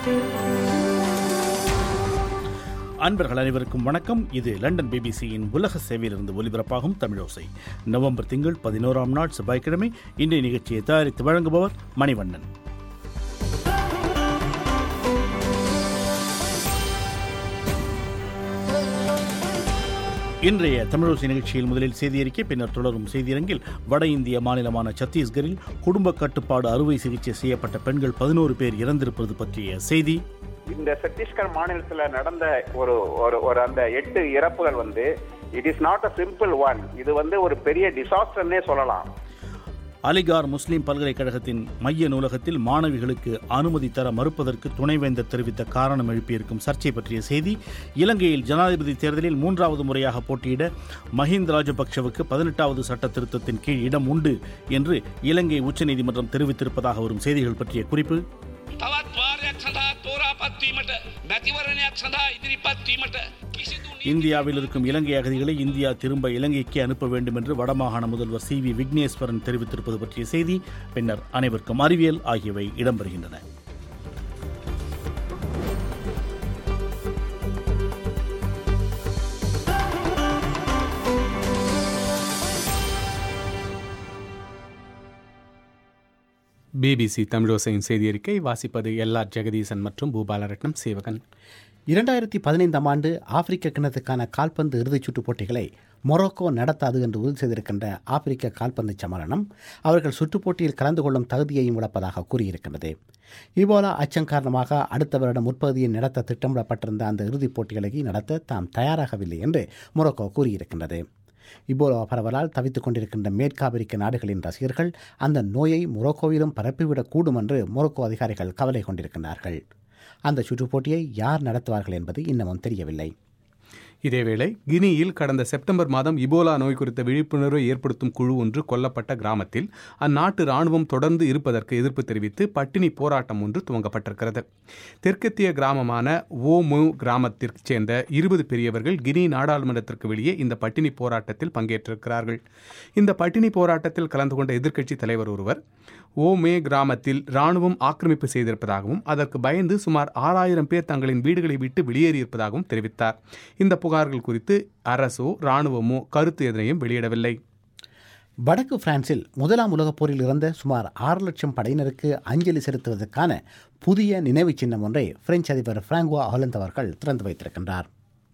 அன்பர்கள் அனைவருக்கும் வணக்கம் இது லண்டன் பிபிசியின் உலக சேவையிலிருந்து ஒலிபரப்பாகும் தமிழோசை நவம்பர் திங்கள் பதினோராம் நாள் செவ்வாய்க்கிழமை இன்றைய நிகழ்ச்சியை தயாரித்து வழங்குபவர் மணிவண்ணன் இன்றைய தமிழோசை நிகழ்ச்சியில் முதலில் செய்தியறிக்கை பின்னர் தொடரும் செய்தியரங்கில் வட இந்திய மாநிலமான சத்தீஸ்கரில் குடும்ப கட்டுப்பாடு அறுவை சிகிச்சை செய்யப்பட்ட பெண்கள் பதினோரு பேர் இறந்திருப்பது பற்றிய செய்தி இந்த சத்தீஸ்கர் மாநிலத்துல நடந்த ஒரு ஒரு ஒரு அந்த எட்டு இறப்புகள் வந்து it is not a simple one இது வந்து ஒரு பெரிய டிசாஸ்டர்னே சொல்லலாம் அலிகார் முஸ்லிம் பல்கலைக்கழகத்தின் மைய நூலகத்தில் மாணவிகளுக்கு அனுமதி தர மறுப்பதற்கு துணைவேந்தர் தெரிவித்த காரணம் எழுப்பியிருக்கும் சர்ச்சை பற்றிய செய்தி இலங்கையில் ஜனாதிபதி தேர்தலில் மூன்றாவது முறையாக போட்டியிட மஹிந்த ராஜபக்சவுக்கு பதினெட்டாவது சட்ட திருத்தத்தின் கீழ் இடம் உண்டு என்று இலங்கை உச்சநீதிமன்றம் தெரிவித்திருப்பதாக வரும் செய்திகள் பற்றிய குறிப்பு තවත් වාරයක් සඳහා තෝරාපත් වීමට මැතිවරණයක් සඳහා ඉදිරිපත් වීමට කිසිදු இந்தியாவில் இருக்கும் இலங்கை அகதிகளை இந்தியா திரும்ப இலங்கைக்கு அனுப்ப வேண்டும் என்று வடமாகாண முதல்வர் சி வி விக்னேஸ்வரன் தெரிவித்திருப்பது பற்றிய செய்தி பின்னர் அனைவருக்கும் அறிவியல் ஆகியவை இடம்பெறுகின்றன பிபிசி தமிழோசையின் செய்தியறிக்கை வாசிப்பது எல்ஆர் ஜெகதீசன் மற்றும் பூபாலரட்னம் சேவகன் இரண்டாயிரத்தி பதினைந்தாம் ஆண்டு ஆப்பிரிக்க கிணத்துக்கான கால்பந்து இறுதிச் சுற்றுப் போட்டிகளை மொரோக்கோ நடத்தாது என்று உறுதி செய்திருக்கின்ற ஆப்பிரிக்க கால்பந்து சம்மேளனம் அவர்கள் சுற்றுப் போட்டியில் கலந்து கொள்ளும் தகுதியையும் இழப்பதாக கூறியிருக்கின்றது இபோலா அச்சம் காரணமாக அடுத்த வருடம் முற்பகுதியில் நடத்த திட்டமிடப்பட்டிருந்த அந்த இறுதிப் போட்டிகளை நடத்த தாம் தயாராகவில்லை என்று மொரோக்கோ கூறியிருக்கின்றது இபோலா பரவலால் தவித்துக் கொண்டிருக்கின்ற மேற்காபிரிக்க நாடுகளின் ரசிகர்கள் அந்த நோயை மொரோக்கோவிலும் பரப்பிவிடக்கூடும் என்று மொரோக்கோ அதிகாரிகள் கவலை கொண்டிருக்கின்றார்கள் அந்த சுற்றுப் போட்டியை யார் நடத்துவார்கள் என்பது இன்னமும் தெரியவில்லை இதேவேளை கினியில் கடந்த செப்டம்பர் மாதம் இபோலா நோய் குறித்த விழிப்புணர்வை ஏற்படுத்தும் குழு ஒன்று கொல்லப்பட்ட கிராமத்தில் அந்நாட்டு ராணுவம் தொடர்ந்து இருப்பதற்கு எதிர்ப்பு தெரிவித்து பட்டினி போராட்டம் ஒன்று துவங்கப்பட்டிருக்கிறது தெற்கத்திய கிராமமான ஓமு கிராமத்திற்கு சேர்ந்த இருபது பெரியவர்கள் கினி நாடாளுமன்றத்திற்கு வெளியே இந்த பட்டினி போராட்டத்தில் பங்கேற்றிருக்கிறார்கள் இந்த பட்டினி போராட்டத்தில் கலந்து கொண்ட எதிர்க்கட்சி தலைவர் ஒருவர் ஓமே கிராமத்தில் ராணுவம் ஆக்கிரமிப்பு செய்திருப்பதாகவும் அதற்கு பயந்து சுமார் ஆறாயிரம் பேர் தங்களின் வீடுகளை விட்டு வெளியேறியிருப்பதாகவும் தெரிவித்தார் இந்த புகார்கள் குறித்து அரசோ ராணுவமோ கருத்து எதனையும் வெளியிடவில்லை வடக்கு பிரான்சில் முதலாம் உலகப் போரில் இறந்த சுமார் ஆறு லட்சம் படையினருக்கு அஞ்சலி செலுத்துவதற்கான புதிய நினைவுச் சின்னம் ஒன்றை பிரெஞ்சு அதிபர் பிராங்குவா ஹாலந்த் அவர்கள் திறந்து வைத்திருக்கின்றார்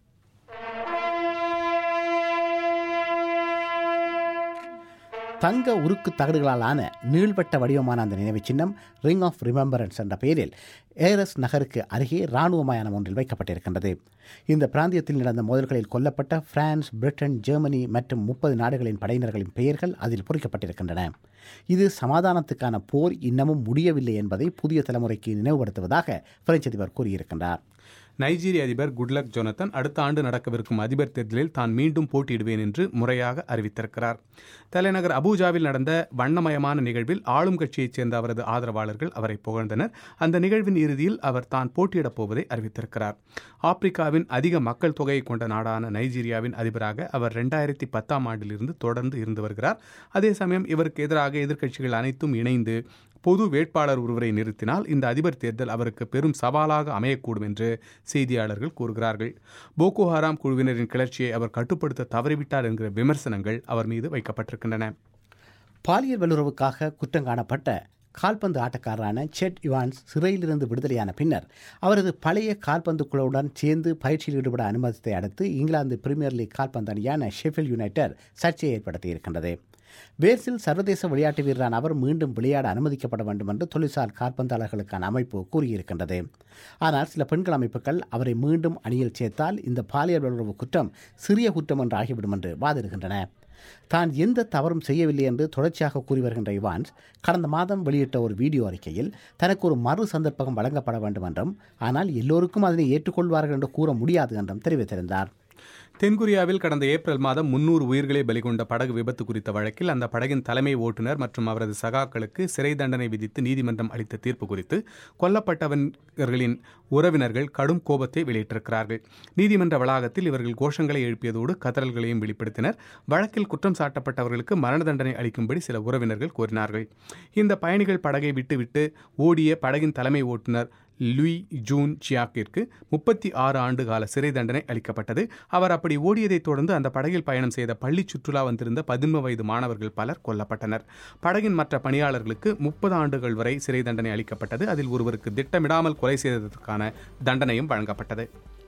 தங்க உருக்கு தகடுகளாலான நீள்வட்ட வடிவமான அந்த நினைவுச் சின்னம் ரிங் ஆஃப் ரிமெம்பரன்ஸ் என்ற பெயரில் ஏரஸ் நகருக்கு அருகே இராணுவ மயானம் ஒன்றில் வைக்கப்பட்டிருக்கின்றது இந்த பிராந்தியத்தில் நடந்த மோதல்களில் கொல்லப்பட்ட பிரான்ஸ் பிரிட்டன் ஜெர்மனி மற்றும் முப்பது நாடுகளின் படையினர்களின் பெயர்கள் அதில் பொறிக்கப்பட்டிருக்கின்றன இது சமாதானத்துக்கான போர் இன்னமும் முடியவில்லை என்பதை புதிய தலைமுறைக்கு நினைவுபடுத்துவதாக பிரெஞ்சு அதிபர் கூறியிருக்கின்றார் நைஜீரிய அதிபர் குட்லக் ஜொனத்தன் அடுத்த ஆண்டு நடக்கவிருக்கும் அதிபர் தேர்தலில் தான் மீண்டும் போட்டியிடுவேன் என்று முறையாக அறிவித்திருக்கிறார் தலைநகர் அபூஜாவில் நடந்த வண்ணமயமான நிகழ்வில் ஆளும் கட்சியைச் சேர்ந்த அவரது ஆதரவாளர்கள் அவரை புகழ்ந்தனர் அந்த நிகழ்வின் இறுதியில் அவர் தான் போட்டியிடப் போவதை அறிவித்திருக்கிறார் ஆப்பிரிக்காவின் அதிக மக்கள் தொகையை கொண்ட நாடான நைஜீரியாவின் அதிபராக அவர் ரெண்டாயிரத்தி பத்தாம் ஆண்டிலிருந்து தொடர்ந்து இருந்து வருகிறார் அதே சமயம் இவருக்கு எதிராக எதிர்க்கட்சிகள் அனைத்தும் இணைந்து பொது வேட்பாளர் ஒருவரை நிறுத்தினால் இந்த அதிபர் தேர்தல் அவருக்கு பெரும் சவாலாக அமையக்கூடும் என்று செய்தியாளர்கள் கூறுகிறார்கள் போகோ ஹராம் குழுவினரின் கிளர்ச்சியை அவர் கட்டுப்படுத்த தவறிவிட்டார் என்கிற விமர்சனங்கள் அவர் மீது வைக்கப்பட்டிருக்கின்றன பாலியல் வல்லுறவுக்காக குற்றம் காணப்பட்ட கால்பந்து ஆட்டக்காரரான செட் இவான்ஸ் சிறையிலிருந்து விடுதலையான பின்னர் அவரது பழைய கால்பந்து குழுவுடன் சேர்ந்து பயிற்சியில் ஈடுபட அனுமதித்தை அடுத்து இங்கிலாந்து பிரீமியர் லீக் கால்பந்து அணியான ஷெஃபில் யுனைடெட் சர்ச்சையை ஏற்படுத்தியிருக்கின்றது வேர்ஸில் சர்வதேச விளையாட்டு வீரரான அவர் மீண்டும் விளையாட அனுமதிக்கப்பட வேண்டும் என்று தொழிற்சார் கால்பந்தாளர்களுக்கான அமைப்பு கூறியிருக்கின்றது ஆனால் சில பெண்கள் அமைப்புகள் அவரை மீண்டும் அணியில் சேர்த்தால் இந்த பாலியல் வல்லுறவு குற்றம் சிறிய குற்றம் என்று ஆகிவிடும் என்று வாதிடுகின்றன தான் எந்த தவறும் செய்யவில்லை என்று தொடர்ச்சியாக கூறி வருகின்ற இவான்ஸ் கடந்த மாதம் வெளியிட்ட ஒரு வீடியோ அறிக்கையில் தனக்கு ஒரு மறு சந்தர்ப்பம் வழங்கப்பட வேண்டும் என்றும் ஆனால் எல்லோருக்கும் அதனை ஏற்றுக்கொள்வார்கள் என்று கூற முடியாது என்றும் தெரிவித்திருந்தார் தென்கொரியாவில் கடந்த ஏப்ரல் மாதம் முன்னூறு உயிர்களை பலிகொண்ட படகு விபத்து குறித்த வழக்கில் அந்த படகின் தலைமை ஓட்டுநர் மற்றும் அவரது சகாக்களுக்கு சிறை தண்டனை விதித்து நீதிமன்றம் அளித்த தீர்ப்பு குறித்து கொல்லப்பட்டவர்களின் உறவினர்கள் கடும் கோபத்தை வெளியிட்டிருக்கிறார்கள் நீதிமன்ற வளாகத்தில் இவர்கள் கோஷங்களை எழுப்பியதோடு கதறல்களையும் வெளிப்படுத்தினர் வழக்கில் குற்றம் சாட்டப்பட்டவர்களுக்கு மரண தண்டனை அளிக்கும்படி சில உறவினர்கள் கோரினார்கள் இந்த பயணிகள் படகை விட்டுவிட்டு ஓடிய படகின் தலைமை ஓட்டுநர் லுய் ஜூன் சியாக்கிற்கு முப்பத்தி ஆறு ஆண்டு கால சிறை தண்டனை அளிக்கப்பட்டது அவர் அப்படி ஓடியதைத் தொடர்ந்து அந்த படகில் பயணம் செய்த பள்ளி சுற்றுலா வந்திருந்த பதின்ம வயது மாணவர்கள் பலர் கொல்லப்பட்டனர் படகின் மற்ற பணியாளர்களுக்கு முப்பது ஆண்டுகள் வரை சிறை தண்டனை அளிக்கப்பட்டது அதில் ஒருவருக்கு திட்டமிடாமல் கொலை செய்ததற்கான தண்டனையும் வழங்கப்பட்டது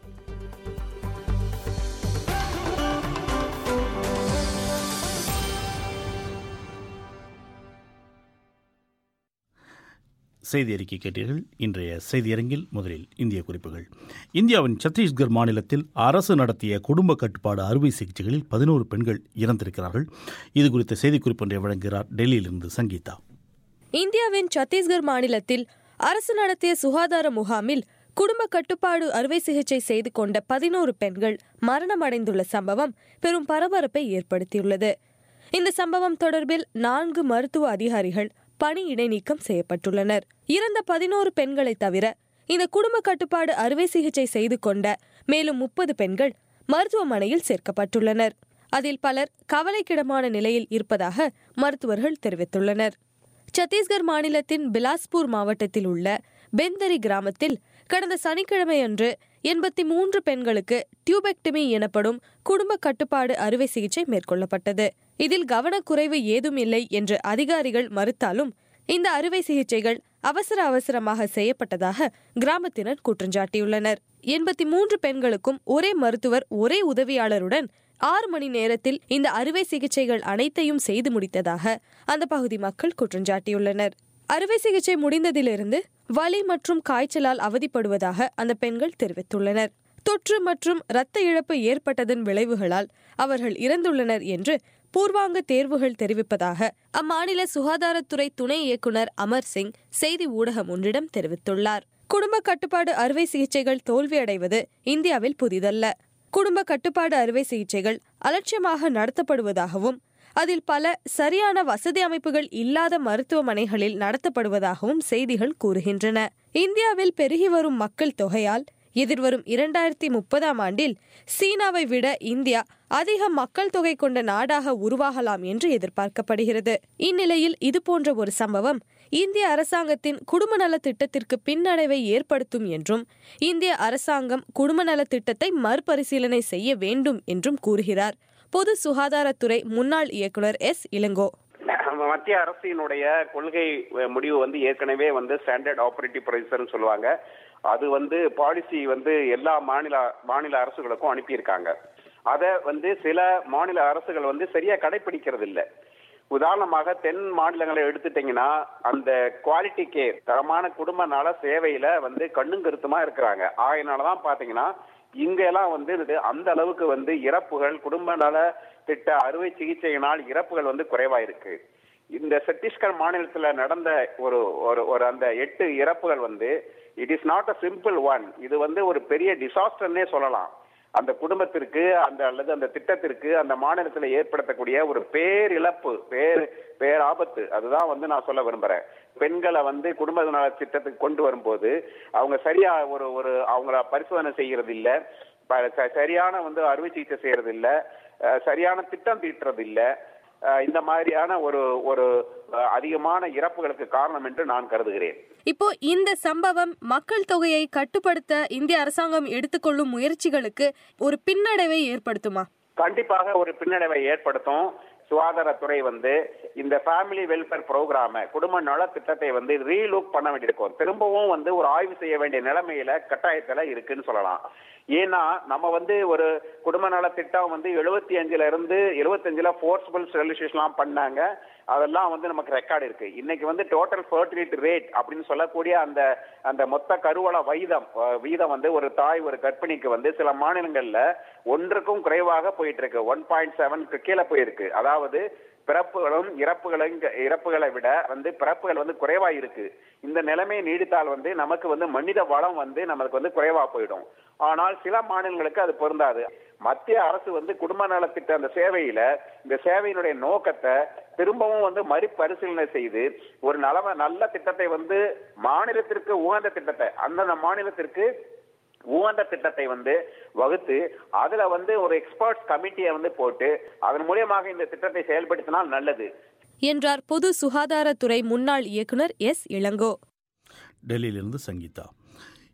செய்தி அறிக்கை கேட்டீர்கள் இன்றைய செய்தியரங்கில் முதலில் இந்திய குறிப்புகள் இந்தியாவின் சத்தீஸ்கர் மாநிலத்தில் அரசு நடத்திய குடும்ப கட்டுப்பாடு அறுவை சிகிச்சைகளில் பதினோரு பெண்கள் இறந்திருக்கிறார்கள் இது குறித்த செய்திக்குறிப்பு ஒன்றை வழங்குகிறார் டெல்லியிலிருந்து சங்கீதா இந்தியாவின் சத்தீஸ்கர் மாநிலத்தில் அரசு நடத்திய சுகாதார முகாமில் குடும்ப கட்டுப்பாடு அறுவை சிகிச்சை செய்து கொண்ட பதினோரு பெண்கள் மரணமடைந்துள்ள சம்பவம் பெரும் பரபரப்பை ஏற்படுத்தியுள்ளது இந்த சம்பவம் தொடர்பில் நான்கு மருத்துவ அதிகாரிகள் பணி இடைநீக்கம் செய்யப்பட்டுள்ளனர் இறந்த பதினோரு பெண்களை தவிர இந்த குடும்ப கட்டுப்பாடு அறுவை சிகிச்சை செய்து கொண்ட மேலும் முப்பது பெண்கள் மருத்துவமனையில் சேர்க்கப்பட்டுள்ளனர் அதில் பலர் கவலைக்கிடமான நிலையில் இருப்பதாக மருத்துவர்கள் தெரிவித்துள்ளனர் சத்தீஸ்கர் மாநிலத்தின் பிலாஸ்பூர் மாவட்டத்தில் உள்ள பெந்தரி கிராமத்தில் கடந்த சனிக்கிழமையன்று எண்பத்தி மூன்று பெண்களுக்கு டியூபெக்டமி எனப்படும் குடும்ப கட்டுப்பாடு அறுவை சிகிச்சை மேற்கொள்ளப்பட்டது இதில் கவனக்குறைவு ஏதும் இல்லை என்று அதிகாரிகள் மறுத்தாலும் இந்த அறுவை சிகிச்சைகள் அவசர அவசரமாக செய்யப்பட்டதாக கிராமத்தினர் குற்றஞ்சாட்டியுள்ளனர் எண்பத்தி மூன்று பெண்களுக்கும் ஒரே மருத்துவர் ஒரே உதவியாளருடன் ஆறு மணி நேரத்தில் இந்த அறுவை சிகிச்சைகள் அனைத்தையும் செய்து முடித்ததாக அந்த பகுதி மக்கள் குற்றஞ்சாட்டியுள்ளனர் அறுவை சிகிச்சை முடிந்ததிலிருந்து வலி மற்றும் காய்ச்சலால் அவதிப்படுவதாக அந்த பெண்கள் தெரிவித்துள்ளனர் தொற்று மற்றும் இரத்த இழப்பு ஏற்பட்டதன் விளைவுகளால் அவர்கள் இறந்துள்ளனர் என்று பூர்வாங்க தேர்வுகள் தெரிவிப்பதாக அம்மாநில சுகாதாரத்துறை துணை இயக்குநர் அமர் சிங் செய்தி ஊடகம் ஒன்றிடம் தெரிவித்துள்ளார் குடும்ப கட்டுப்பாடு அறுவை சிகிச்சைகள் தோல்வியடைவது இந்தியாவில் புதிதல்ல குடும்ப கட்டுப்பாடு அறுவை சிகிச்சைகள் அலட்சியமாக நடத்தப்படுவதாகவும் அதில் பல சரியான வசதி அமைப்புகள் இல்லாத மருத்துவமனைகளில் நடத்தப்படுவதாகவும் செய்திகள் கூறுகின்றன இந்தியாவில் பெருகி வரும் மக்கள் தொகையால் எதிர்வரும் இரண்டாயிரத்தி முப்பதாம் ஆண்டில் சீனாவை விட இந்தியா அதிக மக்கள் தொகை கொண்ட நாடாக உருவாகலாம் என்று எதிர்பார்க்கப்படுகிறது இந்நிலையில் இதுபோன்ற ஒரு சம்பவம் இந்திய அரசாங்கத்தின் குடும்ப நல திட்டத்திற்கு பின்னடைவை ஏற்படுத்தும் என்றும் இந்திய அரசாங்கம் குடும்ப நல திட்டத்தை மறுபரிசீலனை செய்ய வேண்டும் என்றும் கூறுகிறார் பொது சுகாதாரத்துறை முன்னாள் இயக்குனர் எஸ் இளங்கோ மத்திய அரசினுடைய கொள்கை அஹ், முடிவு வந்து ஏற்கனவே வந்து ஸ்டாண்டர்ட் ஆபரேட்டிவ் ப்ரொசீஜர்னு சொல்லுவாங்க அது வந்து பாலிசி வந்து எல்லா மாநில மாநில அரசுகளுக்கும் அனுப்பியிருக்காங்க அதை வந்து சில மாநில அரசுகள் வந்து சரியா கடைபிடிக்கிறது இல்ல உதாரணமாக தென் மாநிலங்களை எடுத்துட்டீங்கன்னா அந்த குவாலிட்டி கேர் தரமான குடும்ப நல சேவையில வந்து கண்ணும் கருத்துமா இருக்கிறாங்க ஆகையினாலதான் பாத்தீங்கன்னா இங்க எல்லாம் வந்து இது அந்த அளவுக்கு வந்து இறப்புகள் குடும்ப நல திட்ட அறுவை சிகிச்சையினால் இறப்புகள் வந்து குறைவா இருக்கு இந்த சத்தீஸ்கர் மாநிலத்துல நடந்த ஒரு ஒரு ஒரு அந்த எட்டு இறப்புகள் வந்து it is not a simple one இது வந்து ஒரு பெரிய டிசாஸ்டர்னே சொல்லலாம் அந்த குடும்பத்திற்கு அந்த அல்லது அந்த திட்டத்திற்கு அந்த மாநிலத்தில் ஏற்படுத்தக்கூடிய ஒரு பேரிழப்பு பேர் பேராபத்து அதுதான் வந்து நான் சொல்ல விரும்புறேன் பெண்களை வந்து குடும்ப நல திட்டத்துக்கு கொண்டு வரும்போது அவங்க சரியா ஒரு ஒரு அவங்கள பரிசோதனை செய்யறது இல்ல ப- ச- சரியான வந்து அறுவை சிகிச்சை செய்யறது இல்ல அஹ், சரியான திட்டம் தீட்டுறது இல்ல அஹ், இந்த மாதிரியான ஒரு ஒரு அஹ், அதிகமான இறப்புகளுக்கு காரணம் என்று நான் கருதுகிறேன் இப்போ இந்த சம்பவம் மக்கள் தொகையை கட்டுப்படுத்த இந்திய அரசாங்கம் எடுத்துக்கொள்ளும் முயற்சிகளுக்கு ஒரு பின்னடைவை ஏற்படுத்துமா கண்டிப்பாக ஒரு பின்னடைவை ஏற்படுத்தும் சுகாதாரத்துறை வந்து இந்த ஃபேமிலி வெல்ஃபேர் ப்ரோக்ராம குடும்ப நல திட்டத்தை வந்து ரீலுக் பண்ண வேண்டியிருக்கும் திரும்பவும் வந்து ஒரு ஆய்வு செய்ய வேண்டிய நிலைமையில கட்டாயத்துல இருக்குன்னு சொல்லலாம் ஏன்னா நம்ம வந்து ஒரு குடும்ப நல திட்டம் வந்து எழுபத்தி அஞ்சுல இருந்து எழுபத்தஞ்சுல ஃபோர்ஸ்புல் ஸ்டெரிலைசேஷன்லாம் பண்ணாங்க அதெல்லாம் வந்து நமக்கு ரெக்கார்டு இருக்கு இன்னைக்கு வந்து டோட்டல் ஃபர்டிலிட்டி ரேட் அப்படின்னு சொல்லக்கூடிய அந்த அந்த மொத்த கருவள வீதம் அஹ், வீதம் வந்து ஒரு தாய் ஒரு கர்ப்பிணிக்கு வந்து சில மாநிலங்கள்ல ஒன்றுக்கும் குறைவாக போயிட்டு இருக்கு ஒன் பாயிண்ட் செவனுக்கு கீழே போயிருக்கு அதாவது பிறப்புகளும் இறப்புகளும் இறப்புகளை விட வந்து பிறப்புகள் வந்து குறைவா இருக்கு இந்த நிலைமை நீடித்தால் வந்து நமக்கு வந்து மனித வளம் வந்து நமக்கு வந்து குறைவா போயிடும் ஆனால் சில மாநிலங்களுக்கு அது பொருந்தாது மத்திய அரசு வந்து குடும்ப நலத்திட்ட அந்த சேவையில இந்த சேவையினுடைய நோக்கத்தை திரும்பவும் வந்து மறுபரிசீலனை செய்து ஒரு நலம நல்ல திட்டத்தை வந்து மாநிலத்திற்கு உகந்த திட்டத்தை அந்தந்த மாநிலத்திற்கு உகந்த திட்டத்தை வந்து வகுத்து அதுல வந்து ஒரு எக்ஸ்பர்ட்ஸ் கமிட்டியை வந்து போட்டு அதன் மூலியமாக இந்த திட்டத்தை செயல்படுத்தினால் நல்லது என்றார் பொது சுகாதாரத்துறை முன்னாள் இயக்குனர் எஸ் இளங்கோ டெல்லியிலிருந்து சங்கீதா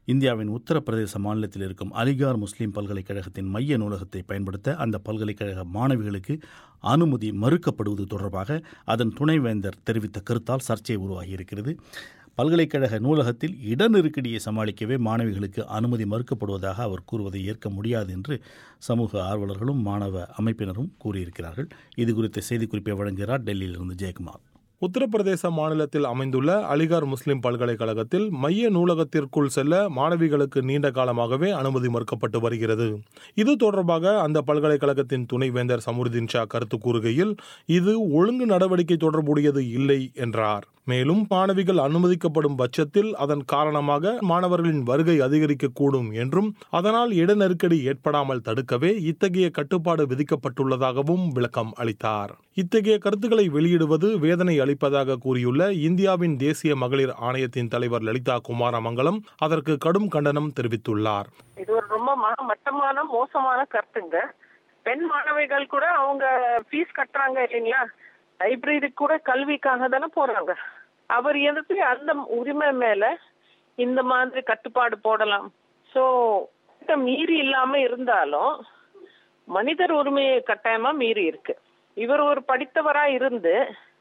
இந்தியாவின் உத்தரப்பிரதேச மாநிலத்தில் இருக்கும் அலிகார் முஸ்லிம் பல்கலைக்கழகத்தின் மைய நூலகத்தை பயன்படுத்த அந்த பல்கலைக்கழக மாணவிகளுக்கு அனுமதி மறுக்கப்படுவது தொடர்பாக அதன் துணைவேந்தர் தெரிவித்த கருத்தால் சர்ச்சை உருவாகியிருக்கிறது பல்கலைக்கழக நூலகத்தில் இட நெருக்கடியை சமாளிக்கவே மாணவிகளுக்கு அனுமதி மறுக்கப்படுவதாக அவர் கூறுவதை ஏற்க முடியாது என்று சமூக ஆர்வலர்களும் மாணவ அமைப்பினரும் கூறியிருக்கிறார்கள் இது குறித்த செய்திக்குறிப்பை வழங்குகிறார் டெல்லியிலிருந்து ஜெயக்குமார் உத்தரப்பிரதேச மாநிலத்தில் அமைந்துள்ள அலிகார் முஸ்லிம் பல்கலைக்கழகத்தில் மைய நூலகத்திற்குள் செல்ல மாணவிகளுக்கு நீண்ட காலமாகவே அனுமதி மறுக்கப்பட்டு வருகிறது இது தொடர்பாக அந்த பல்கலைக்கழகத்தின் துணைவேந்தர் சமுருதீன் ஷா கருத்து கூறுகையில் இது ஒழுங்கு நடவடிக்கை தொடர்புடையது இல்லை என்றார் மேலும் மாணவிகள் அனுமதிக்கப்படும் பட்சத்தில் அதன் காரணமாக மாணவர்களின் வருகை அதிகரிக்கக்கூடும் என்றும் அதனால் இட நெருக்கடி ஏற்படாமல் தடுக்கவே இத்தகைய கட்டுப்பாடு விதிக்கப்பட்டுள்ளதாகவும் விளக்கம் அளித்தார் இத்தகைய கருத்துக்களை வெளியிடுவது வேதனை அளிப்பதாக கூறியுள்ள இந்தியாவின் தேசிய மகளிர் ஆணையத்தின் தலைவர் லலிதா குமாரமங்கலம் அதற்கு கடும் கண்டனம் தெரிவித்துள்ளார் இது ஒரு ரொம்ப ம- மட்டமான மோசமான கருத்துங்க பெண் மாணவிகள் கூட அவங்க ஃபீஸ் கட்டுறாங்க இல்லைங்களா லைப்ரரி கூட கல்விக்காக தானே போறாங்க அவர் எதுக்கு அந்த உரிமை மேல இந்த மாதிரி கட்டுப்பாடு போடலாம் சோ மீறி இல்லாம இருந்தாலும் மனிதர் உரிமையை கட்டாயமா மீறி இருக்கு இவர் ஒரு படித்தவரா இருந்து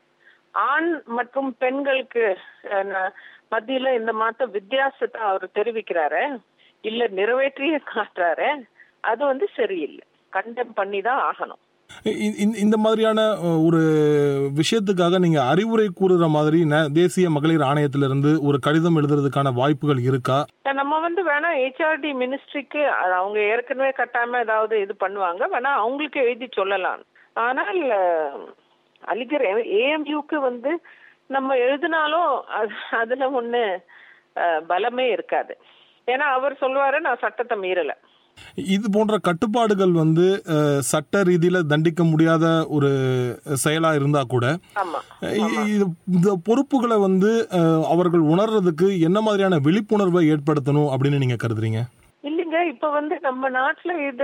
ஆண் மற்றும் பெண்களுக்கு அஹ், ந- மத்தியில இந்த மாத்த வித்தியாசத்தை அவர் தெரிவிக்கிறாரு இல்ல நிறைவேற்றியே காட்டுறாரு அது வந்து சரியில்லை கண்டம் பண்ணி தான் ஆகணும் இ- இ- இந்த மாதிரியான அஹ், ஒரு விஷயத்துக்காக நீங்க அறிவுரை கூறுற மாதிரி ந- தேசிய மகளிர் ஆணையத்திலிருந்து ஒரு கடிதம் எழுதுறதுக்கான வாய்ப்புகள் இருக்கா நம்ம வந்து வேணா ஹெச்ஆர்டி மினிஸ்ட்ரிக்கு அவங்க ஏற்கனவே கட்டாம ஏதாவது இது பண்ணுவாங்க வேணா அவங்களுக்கு எழுதி சொல்லலாம் ஆனால் அஹ், அலிகர் ஏஎம்யூக்கு வந்து நம்ம எழுதினாலும் அது- அதுல ஒண்ணு அஹ், பலமே இருக்காது ஏன்னா அவர் சொல்லுவாரு நான் சட்டத்தை மீறல இது போன்ற கட்டுப்பாடுகள் வந்து அஹ், சட்ட ரீதியில தண்டிக்க முடியாத ஒரு செயலா இருந்தா கூட ஆமா அஹ், இ- இது- இந்த பொறுப்புகளை வந்து அஹ், அவர்கள் உணர்றதுக்கு என்ன மாதிரியான விழிப்புணர்வை ஏற்படுத்தணும் அப்படின்னு நீங்க கருதுறீங்க இல்லைங்க இப்ப வந்து நம்ம நாட்டுல இது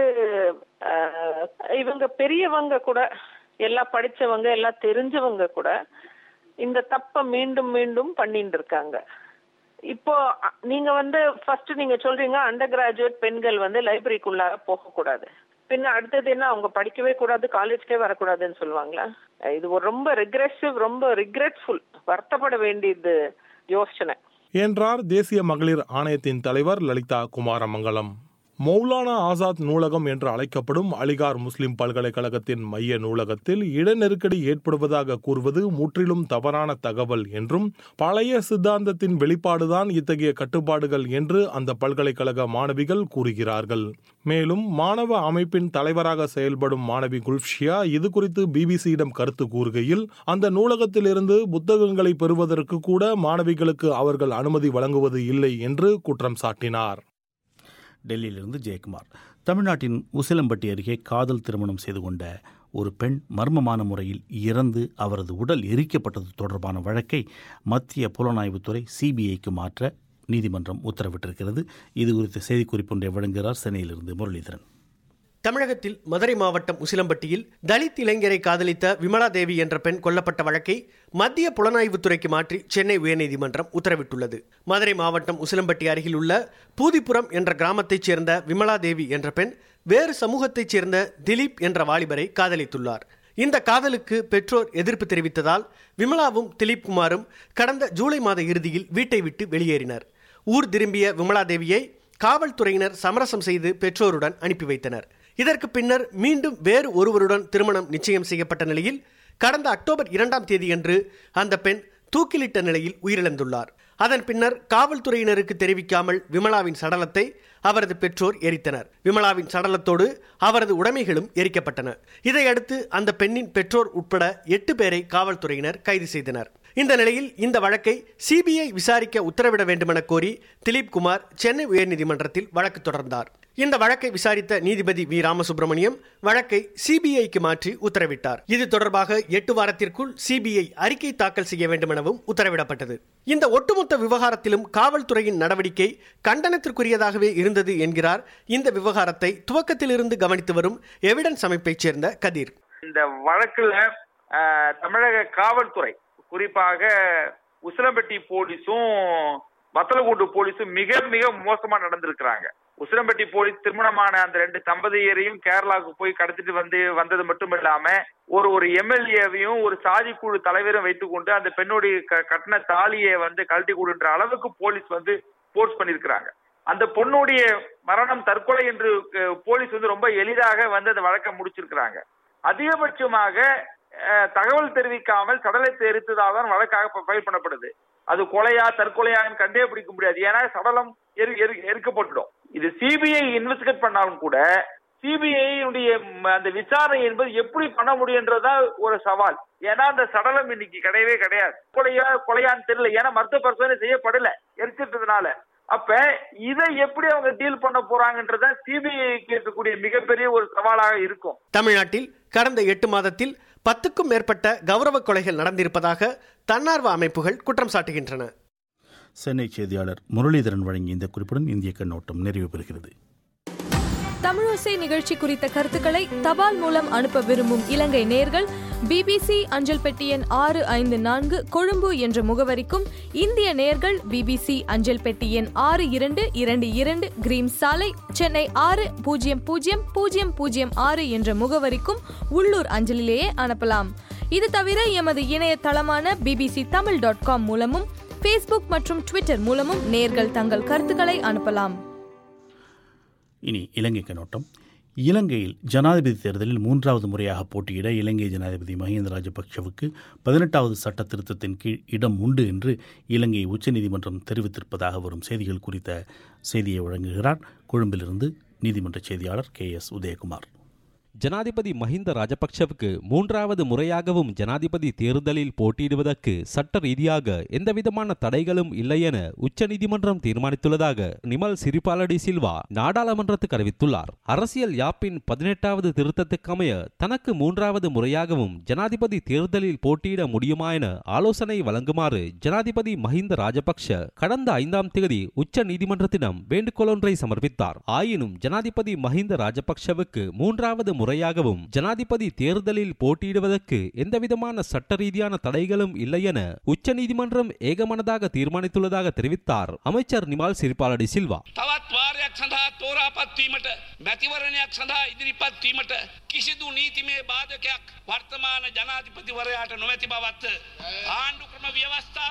அஹ், இவங்க பெரியவங்க கூட எல்லாம் படிச்சவங்க எல்லாம் தெரிஞ்சவங்க கூட இந்த தப்ப மீண்டும் மீண்டும் பண்ணிட்டு இருக்காங்க இப்போ அ, நீங்க வந்து ஃபர்ஸ்ட் நீங்க சொல்றீங்க அண்டர் கிராஜுவேட் பெண்கள் வந்து லைப்ரரிக்குள்ளார போக கூடாது பின்ன அடுத்தது என்ன அவங்க படிக்கவே கூடாது காலேஜ்க்கே வரக்கூடாதுன்னு சொல்லுவாங்களா இது ஒரு ரொம்ப ரிக்ரெசிவ் ரொம்ப ரிக்ரெட்ஃபுல் வருத்தப்பட வேண்டியது யோசனை என்றார் தேசிய மகளிர் ஆணையத்தின் தலைவர் லலிதா குமாரமங்கலம் மௌலானா ஆசாத் நூலகம் என்று அழைக்கப்படும் அலிகார் முஸ்லிம் பல்கலைக்கழகத்தின் மைய நூலகத்தில் இட நெருக்கடி ஏற்படுவதாக கூறுவது முற்றிலும் தவறான தகவல் என்றும் பழைய சித்தாந்தத்தின் வெளிப்பாடுதான் இத்தகைய கட்டுப்பாடுகள் என்று அந்த பல்கலைக்கழக மாணவிகள் கூறுகிறார்கள் மேலும் மாணவ அமைப்பின் தலைவராக செயல்படும் மாணவி குல்ஷியா இது குறித்து பிபிசியிடம் கருத்து கூறுகையில் அந்த நூலகத்திலிருந்து புத்தகங்களை பெறுவதற்கு கூட மாணவிகளுக்கு அவர்கள் அனுமதி வழங்குவது இல்லை என்று குற்றம் சாட்டினார் டெல்லியிலிருந்து ஜெயக்குமார் தமிழ்நாட்டின் உசிலம்பட்டி அருகே காதல் திருமணம் செய்து கொண்ட ஒரு பெண் மர்மமான முறையில் இறந்து அவரது உடல் எரிக்கப்பட்டது தொடர்பான வழக்கை மத்திய புலனாய்வுத்துறை சிபிஐக்கு மாற்ற நீதிமன்றம் உத்தரவிட்டிருக்கிறது இது குறித்த செய்திக்குறிப்பு ஒன்றை வழங்குகிறார் சென்னையிலிருந்து முரளிதரன் தமிழகத்தில் மதுரை மாவட்டம் உசிலம்பட்டியில் தலித் இளைஞரை காதலித்த விமலா தேவி என்ற பெண் கொல்லப்பட்ட வழக்கை மத்திய புலனாய்வுத்துறைக்கு மாற்றி சென்னை உயர்நீதிமன்றம் உத்தரவிட்டுள்ளது மதுரை மாவட்டம் உசிலம்பட்டி அருகில் உள்ள பூதிப்புரம் என்ற கிராமத்தைச் சேர்ந்த விமலா தேவி என்ற பெண் வேறு சமூகத்தைச் சேர்ந்த திலீப் என்ற வாலிபரை காதலித்துள்ளார் இந்த காதலுக்கு பெற்றோர் எதிர்ப்பு தெரிவித்ததால் விமலாவும் திலீப் குமாரும் கடந்த ஜூலை மாத இறுதியில் வீட்டை விட்டு வெளியேறினர் ஊர் திரும்பிய விமலா தேவியை காவல்துறையினர் சமரசம் செய்து பெற்றோருடன் அனுப்பி வைத்தனர் இதற்கு பின்னர் மீண்டும் வேறு ஒருவருடன் திருமணம் நிச்சயம் செய்யப்பட்ட நிலையில் கடந்த அக்டோபர் இரண்டாம் தேதியன்று அந்த பெண் தூக்கிலிட்ட நிலையில் உயிரிழந்துள்ளார் அதன் பின்னர் காவல்துறையினருக்கு தெரிவிக்காமல் விமலாவின் சடலத்தை அவரது பெற்றோர் எரித்தனர் விமலாவின் சடலத்தோடு அவரது உடைமைகளும் எரிக்கப்பட்டன இதையடுத்து அந்த பெண்ணின் பெற்றோர் உட்பட எட்டு பேரை காவல்துறையினர் கைது செய்தனர் இந்த நிலையில் இந்த வழக்கை சிபிஐ விசாரிக்க உத்தரவிட வேண்டுமென கோரி திலீப் குமார் சென்னை உயர்நீதிமன்றத்தில் வழக்கு தொடர்ந்தார் இந்த வழக்கை விசாரித்த நீதிபதி வி ராமசுப்பிரமணியம் வழக்கை சிபிஐக்கு மாற்றி உத்தரவிட்டார் இது தொடர்பாக எட்டு வாரத்திற்குள் சிபிஐ அறிக்கை தாக்கல் செய்ய வேண்டுமெனவும் உத்தரவிடப்பட்டது இந்த ஒட்டுமொத்த விவகாரத்திலும் காவல்துறையின் நடவடிக்கை கண்டனத்திற்குரியதாகவே இருந்தது என்கிறார் இந்த விவகாரத்தை துவக்கத்திலிருந்து கவனித்து வரும் எவிடன்ஸ் அமைப்பைச் சேர்ந்த கதிர் இந்த வழக்குல அஹ், தமிழக காவல்துறை குறிப்பாக உசிலம்பட்டி போலீஸும் வத்தலகுண்டு போலீஸ் மிக மிக மோசமா நடந்திருக்கிறாங்க உசிலம்பட்டி போலீஸ் திருமணமான அந்த ரெண்டு தம்பதியரையும் கேரளாவுக்கு போய் கடத்திட்டு வந்து வந்தது மட்டும் இல்லாம ஒரு ஒரு எம்எல்ஏவையும் ஒரு சாதி குழு தலைவரும் வைத்துக்கொண்டு அந்த பெண்ணுடைய க- கட்டின தாலியை வந்து கழட்டி கொடுன்ற அளவுக்கு போலீஸ் வந்து போர்ஸ் பண்ணிருக்கிறாங்க அந்த பொண்ணுடைய மரணம் தற்கொலை என்று அஹ், போலீஸ் வந்து ரொம்ப எளிதாக வந்து அந்த வழக்கை முடிச்சிருக்கிறாங்க அதிகபட்சமாக அஹ், தகவல் தெரிவிக்காமல் சடலத்தை எரித்ததாக தான் வழக்காக ஃபைல் பண்ணப்படுது அது கொலையா தற்கொலையான்னு கண்டே பிடிக்க முடியாது ஏன்னா சடலம் எரி எரி- எரிக்கப்பட்டுடும் இது சிபிஐ இன்வெஸ்டிகேட் பண்ணாலும் கூட சிபிஐ அந்த விசாரணை என்பது எப்படி பண்ண முடியுன்றதா ஒரு சவால் ஏன்னா அந்த சடலம் இன்னைக்கு கிடையவே கிடையாது கொலையா கொலையான்னு தெரியல ஏன்னா மருத்துவ பரிசோதனை செய்யப்படல எரிச்சிட்டதுனால அப்ப இதை எப்படி அவங்க டீல் பண்ண போறாங்கன்றத சிபிஐக்கு இருக்கக்கூடிய மிகப்பெரிய ஒரு சவாலாக இருக்கும் தமிழ்நாட்டில் கடந்த எட்டு மாதத்தில் பத்துக்கும் மேற்பட்ட கௌரவ கொலைகள் நடந்திருப்பதாக தன்னார்வ அமைப்புகள் குற்றம் சாட்டுகின்றன சென்னை செய்தியாளர் முரளிதரன் வழங்கிய இந்த குறிப்புடன் இந்திய கண்ணோட்டம் நிறைவு பெறுகிறது தமிழோசை நிகழ்ச்சி குறித்த கருத்துக்களை தபால் மூலம் அனுப்ப விரும்பும் இலங்கை நேர்கள் பிபிசி அஞ்சல் பெட்டி எண் ஆறு ஐந்து நான்கு கொழும்பு என்ற முகவரிக்கும் இந்திய நேர்கள் பிபிசி அஞ்சல் பெட்டி எண் ஆறு இரண்டு இரண்டு இரண்டு கிரீம் சாலை சென்னை ஆறு பூஜ்ஜியம் பூஜ்ஜியம் பூஜ்ஜியம் பூஜ்ஜியம் ஆறு என்ற முகவரிக்கும் உள்ளூர் அஞ்சலிலேயே அனுப்பலாம் இது தவிர எமது இணையதளமான பிபிசி தமிழ் டாட் காம் மூலமும் ஃபேஸ்புக் மற்றும் ட்விட்டர் மூலமும் நேர்கள் தங்கள் கருத்துக்களை அனுப்பலாம் இனி இலங்கை கண்ணோட்டம் இலங்கையில் ஜனாதிபதி தேர்தலில் மூன்றாவது முறையாக போட்டியிட இலங்கை ஜனாதிபதி மஹிந்த ராஜபக்ஷவுக்கு பதினெட்டாவது சட்ட திருத்தத்தின் கீழ் இடம் உண்டு என்று இலங்கை உச்சநீதிமன்றம் தெரிவித்திருப்பதாக வரும் செய்திகள் குறித்த செய்தியை வழங்குகிறார் கொழும்பிலிருந்து நீதிமன்ற செய்தியாளர் கே எஸ் உதயகுமார் ஜனாதிபதி மஹிந்த ராஜபக்ஷவுக்கு மூன்றாவது முறையாகவும் ஜனாதிபதி தேர்தலில் போட்டியிடுவதற்கு சட்ட ரீதியாக எந்தவிதமான தடைகளும் இல்லை என உச்சநீதிமன்றம் தீர்மானித்துள்ளதாக நிமல் சிறிபாலடி சில்வா நாடாளுமன்றத்துக்கு அறிவித்துள்ளார் அரசியல் யாப்பின் பதினெட்டாவது திருத்தத்துக்கமைய தனக்கு மூன்றாவது முறையாகவும் ஜனாதிபதி தேர்தலில் போட்டியிட முடியுமா என ஆலோசனை வழங்குமாறு ஜனாதிபதி மஹிந்த ராஜபக்ஷ கடந்த ஐந்தாம் தேதி உச்ச நீதிமன்றத்திடம் வேண்டுகோளொன்றை சமர்ப்பித்தார் ஆயினும் ஜனாதிபதி மஹிந்த ராஜபக்ஷவுக்கு மூன்றாவது முறையாகவும் ஜனாதிபதி தேர்தலில் போட்டியிடுவதற்கு எந்தவிதமான சட்ட ரீதியான தடைகளும் இல்லை என உச்சநீதிமன்றம் ஏகமனதாக தீர்மானித்துள்ளதாக தெரிவித்தார் அமைச்சர் நிமால் சிறிபாலடி சில்வா තවත් වාරයක් සඳහා තෝරාපත් වීමට මැතිවරණයක් සඳහා ඉදිරිපත් වීමට කිසිදු නීතිමය බාධකයක් වර්තමාන ජනාධිපතිවරයාට නොමැති බවත් ආණ්ඩු ක්‍රම ව්‍යවස්ථාව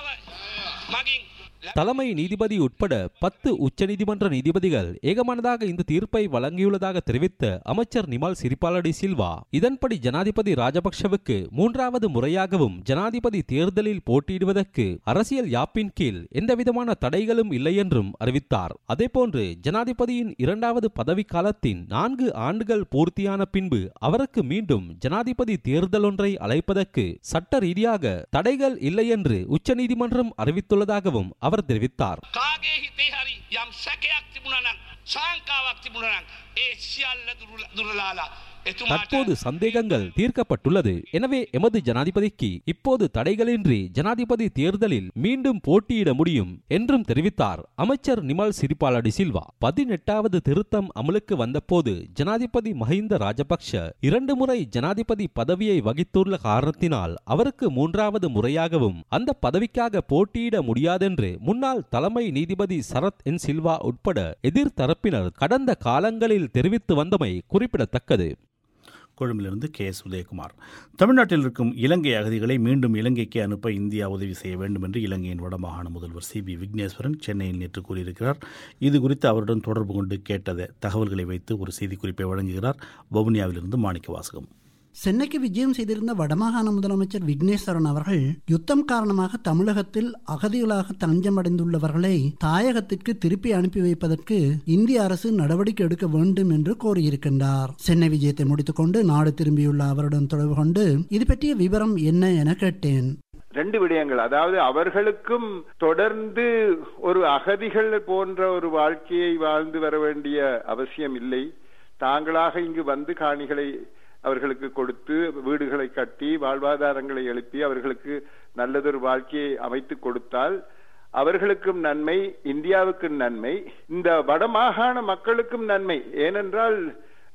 මගින් தலைமை நீதிபதி உட்பட பத்து உச்சநீதிமன்ற நீதிபதிகள் ஏகமனதாக இந்த தீர்ப்பை வழங்கியுள்ளதாக தெரிவித்த அமைச்சர் நிமால் சிறிபாலடி சில்வா இதன்படி ஜனாதிபதி ராஜபக்ஷவுக்கு மூன்றாவது முறையாகவும் ஜனாதிபதி தேர்தலில் போட்டியிடுவதற்கு அரசியல் யாப்பின் கீழ் எந்தவிதமான தடைகளும் இல்லை என்றும் அறிவித்தார் அதேபோன்று ஜனாதிபதியின் இரண்டாவது பதவி காலத்தின் நான்கு ஆண்டுகள் பூர்த்தியான பின்பு அவருக்கு மீண்டும் ஜனாதிபதி தேர்தல் ஒன்றை அழைப்பதற்கு சட்ட ரீதியாக தடைகள் இல்லை என்று உச்சநீதிமன்றம் அறிவித்துள்ளதாகவும் அவர் தெரிவித்தார் කාගේ හිතේ හරි යම් සැකයක් තිබුණා නම් සංකාවක් තිබුණා නම් ඒ සියල්ල දුරල- දුරලාලා එතුමාට தற்போது சந்தேகங்கள் தீர்க்கப்பட்டுள்ளது எனவே எமது ஜனாதிபதிக்கு இப்போது தடைகளின்றி ஜனாதிபதி தேர்தலில் மீண்டும் போட்டியிட முடியும் என்றும் தெரிவித்தார் அமைச்சர் நிமல் சிறிபாலடி சில்வா பதினெட்டாவது திருத்தம் அமலுக்கு வந்தபோது ஜனாதிபதி மஹிந்த ராஜபக்ஷ இரண்டு முறை ஜனாதிபதி பதவியை வகித்துள்ள காரணத்தினால் அவருக்கு மூன்றாவது முறையாகவும் அந்த பதவிக்காக போட்டியிட முடியாதென்று முன்னாள் தலைமை நீதிபதி சரத் என் சில்வா உட்பட எதிர்த்தரப்பினர் கடந்த காலங்களில் தெரிவித்து வந்தமை குறிப்பிடத்தக்கது கொழும்பிலிருந்து கே எஸ் உதயகுமார் தமிழ்நாட்டில் இருக்கும் இலங்கை அகதிகளை மீண்டும் இலங்கைக்கு அனுப்ப இந்தியா உதவி செய்ய வேண்டும் என்று இலங்கையின் வடமாகாண முதல்வர் சி பி விக்னேஸ்வரன் சென்னையில் நேற்று கூறியிருக்கிறார் இது குறித்து அவருடன் தொடர்பு கொண்டு கேட்டத தகவல்களை வைத்து ஒரு செய்திக்குறிப்பை வழங்குகிறார் வவுனியாவிலிருந்து மாணிக்க வாசகம் சென்னைக்கு விஜயம் செய்திருந்த வடமாகாண முதலமைச்சர் விக்னேஸ்வரன் அவர்கள் யுத்தம் காரணமாக தமிழகத்தில் அகதிகளாக தஞ்சமடைந்துள்ளவர்களை தாயகத்திற்கு திருப்பி அனுப்பி வைப்பதற்கு இந்திய அரசு நடவடிக்கை எடுக்க வேண்டும் என்று கோரியிருக்கின்றார் சென்னை விஜயத்தை முடித்துக்கொண்டு நாடு திரும்பியுள்ள அவருடன் தொடர்பு கொண்டு இது பற்றிய விவரம் என்ன என கேட்டேன் ரெண்டு விடயங்கள் அதாவது அவர்களுக்கும் தொடர்ந்து ஒரு அகதிகள் போன்ற ஒரு வாழ்க்கையை வாழ்ந்து வர வேண்டிய அவசியம் இல்லை தாங்களாக இங்கு வந்து காணிகளை அவர்களுக்கு கொடுத்து வீடுகளை கட்டி வாழ்வாதாரங்களை எழுப்பி அவர்களுக்கு நல்லதொரு வாழ்க்கையை அமைத்து கொடுத்தால் அவர்களுக்கும் நன்மை இந்தியாவுக்கும் நன்மை இந்த வடமாகாண மக்களுக்கும் நன்மை ஏனென்றால்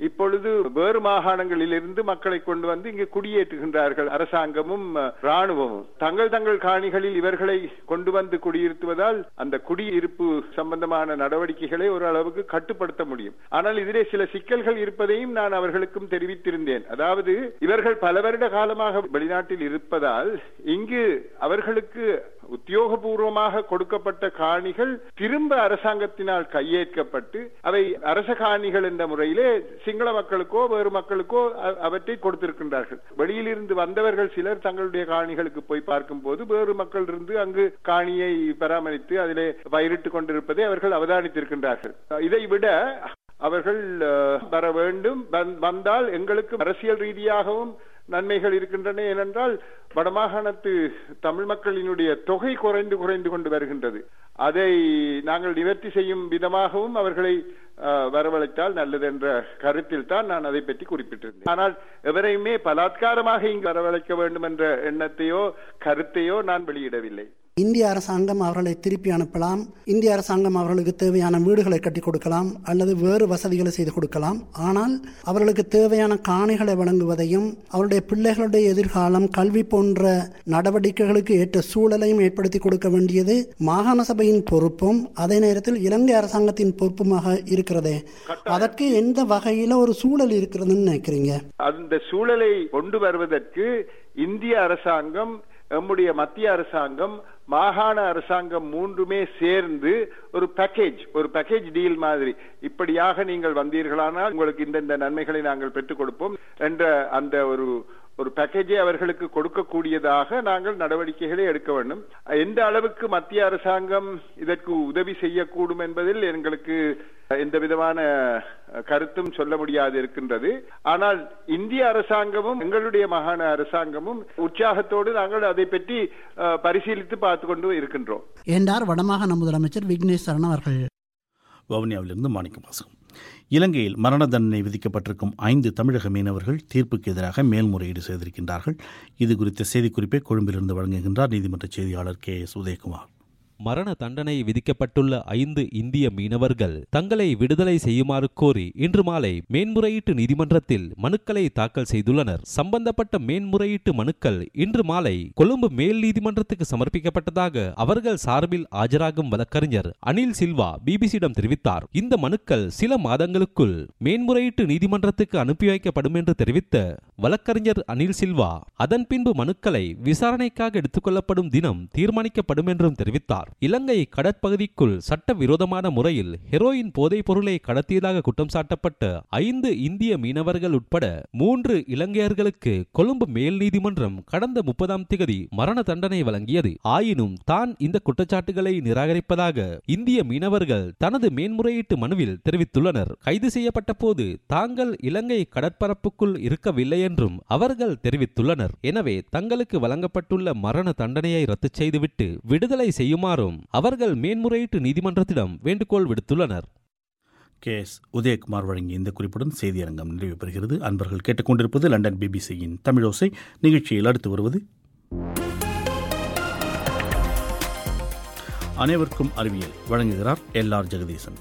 இப்பொழுது வேறு மாகாணங்களிலிருந்து மக்களை கொண்டு வந்து இங்கு குடியேற்றுகின்றார்கள் அரசாங்கமும் அஹ், ராணுவமும் தங்கள் தங்கள் காணிகளில் இவர்களை கொண்டு வந்து குடியிருத்துவதால் அந்த குடியிருப்பு சம்பந்தமான நடவடிக்கைகளை ஓரளவுக்கு கட்டுப்படுத்த முடியும் ஆனால் இதிலே சில சிக்கல்கள் இருப்பதையும் நான் அவர்களுக்கும் தெரிவித்திருந்தேன் அதாவது இவர்கள் பல வருட காலமாக வெளிநாட்டில் இருப்பதால் இங்கு அவர்களுக்கு உத்தியோகபூர்வமாக கொடுக்கப்பட்ட காணிகள் திரும்ப அரசாங்கத்தினால் கையேற்கப்பட்டு அவை அரச காணிகள் என்ற முறையிலே சிங்கள மக்களுக்கோ வேறு மக்களுக்கோ அ- அவற்றை கொடுத்திருக்கின்றார்கள் வெளியிலிருந்து வந்தவர்கள் சிலர் தங்களுடைய காணிகளுக்கு போய் பார்க்கும்போது வேறு மக்கள் இருந்து அங்கு காணியை பராமரித்து அதிலே பயிரிட்டுக் கொண்டிருப்பதை அவர்கள் அவதானித்திருக்கின்றார்கள் இதை விட அவர்கள் அஹ், வர வேண்டும் வந்- வந்தால் எங்களுக்கு அரசியல் ரீதியாகவும் நன்மைகள் இருக்கின்றன ஏனென்றால் வடமாகாணத்து தமிழ் மக்களினுடைய தொகை குறைந்து குறைந்து கொண்டு வருகின்றது அதை நாங்கள் நிவர்த்தி செய்யும் விதமாகவும் அவர்களை அஹ், வரவழைத்தால் நல்லது என்ற கருத்தில் தான் நான் அதை பற்றி குறிப்பிட்டிருந்தேன் ஆனால் எவரையுமே பலாத்காரமாக இங்கு வரவழைக்க வேண்டும் என்ற எண்ணத்தையோ கருத்தையோ நான் வெளியிடவில்லை இந்திய அரசாங்கம் அவர்களை திருப்பி அனுப்பலாம் இந்திய அரசாங்கம் அவர்களுக்கு தேவையான வீடுகளை கட்டி கொடுக்கலாம் அல்லது வேறு வசதிகளை செய்து கொடுக்கலாம் ஆனால் அவர்களுக்கு தேவையான காணிகளை வழங்குவதையும் அவருடைய பிள்ளைகளுடைய எதிர்காலம் கல்வி போன்ற நடவடிக்கைகளுக்கு ஏற்ற சூழலையும் ஏற்படுத்தி கொடுக்க வேண்டியது மாகாண சபையின் பொறுப்பும் அதே நேரத்தில் இலங்கை அரசாங்கத்தின் பொறுப்புமாக இருக்கிறதே அதற்கு எந்த வகையில ஒரு சூழல் இருக்கிறதுன்னு நினைக்கிறீங்க அந்த சூழலை கொண்டு வருவதற்கு இந்திய அரசாங்கம் நம்முடைய மத்திய அரசாங்கம் மாகாண அரசாங்கம் மூன்றுமே சேர்ந்து ஒரு பேக்கேஜ் ஒரு பேக்கேஜ் டீல் மாதிரி இப்படியாக நீங்கள் வந்தீர்களானால் உங்களுக்கு இந்த இந்த நன்மைகளை நாங்கள் பெற்றுக் கொடுப்போம் என்ற அந்த ஒரு ஒரு பேக்கேஜை அவர்களுக்கு கொடுக்கக்கூடியதாக நாங்கள் நடவடிக்கைகளை எடுக்க வேண்டும் எந்த அளவுக்கு மத்திய அரசாங்கம் இதற்கு உதவி செய்யக்கூடும் என்பதில் எங்களுக்கு எந்த விதமான கருத்தும் சொல்ல முடியாது இருக்கின்றது ஆனால் இந்திய அரசாங்கமும் எங்களுடைய மாகாண அரசாங்கமும் உற்சாகத்தோடு நாங்கள் அதை பற்றி அஹ், பரிசீலித்து பார்த்து கொண்டு இருக்கின்றோம் என்றார் வடமாகாண முதலமைச்சர் விக்னேஷ் சரண் அவர்கள் வவுனியாவிலிருந்து மாணிக்கம் வாசகம் இலங்கையில் மரண தண்டனை விதிக்கப்பட்டிருக்கும் ஐந்து தமிழக மீனவர்கள் தீர்ப்புக்கு எதிராக மேல்முறையீடு செய்திருக்கின்றார்கள் இது குறித்த செய்திக்குறிப்பை கொழும்பிலிருந்து வழங்குகின்றார் நீதிமன்ற செய்தியாளர் கே எஸ் உதயகுமார் மரண தண்டனை விதிக்கப்பட்டுள்ள ஐந்து இந்திய மீனவர்கள் தங்களை விடுதலை செய்யுமாறு கோரி இன்று மாலை மேன்முறையீட்டு நீதிமன்றத்தில் மனுக்களை தாக்கல் செய்துள்ளனர் சம்பந்தப்பட்ட மேன்முறையீட்டு மனுக்கள் இன்று மாலை கொழும்பு மேல் நீதிமன்றத்துக்கு சமர்ப்பிக்கப்பட்டதாக அவர்கள் சார்பில் ஆஜராகும் வழக்கறிஞர் அனில் சில்வா பிபிசியிடம் தெரிவித்தார் இந்த மனுக்கள் சில மாதங்களுக்குள் மேன்முறையீட்டு நீதிமன்றத்துக்கு அனுப்பி வைக்கப்படும் என்று தெரிவித்த வழக்கறிஞர் அனில் சில்வா அதன் பின்பு மனுக்களை விசாரணைக்காக எடுத்துக்கொள்ளப்படும் தினம் தீர்மானிக்கப்படும் என்றும் தெரிவித்தார் இலங்கை கடற்பகுதிக்குள் சட்டவிரோதமான முறையில் ஹெரோயின் போதைப் பொருளை கடத்தியதாக குற்றம் சாட்டப்பட்ட ஐந்து இந்திய மீனவர்கள் உட்பட மூன்று இலங்கையர்களுக்கு கொழும்பு மேல் நீதிமன்றம் கடந்த முப்பதாம் திகதி மரண தண்டனை வழங்கியது ஆயினும் தான் இந்த குற்றச்சாட்டுகளை நிராகரிப்பதாக இந்திய மீனவர்கள் தனது மேன்முறையீட்டு மனுவில் தெரிவித்துள்ளனர் கைது செய்யப்பட்ட போது தாங்கள் இலங்கை கடற்பரப்புக்குள் இருக்கவில்லை என்றும் அவர்கள் தெரிவித்துள்ளனர் எனவே தங்களுக்கு வழங்கப்பட்டுள்ள மரண தண்டனையை ரத்து செய்துவிட்டு விடுதலை செய்யுமாறும் அவர்கள் மேன்முறையீட்டு நீதிமன்றத்திடம் வேண்டுகோள் விடுத்துள்ளனர் கே எஸ் உதயகுமார் வழங்கிய இந்த குறிப்புடன் செய்தியரங்கம் நிறைவு பெறுகிறது அன்பர்கள் கேட்டுக்கொண்டிருப்பது லண்டன் பிபிசியின் தமிழோசை நிகழ்ச்சியில் அடுத்து வருவது அனைவருக்கும் அறிவியல் வழங்குகிறார் எல் ஆர் ஜெகதீசன்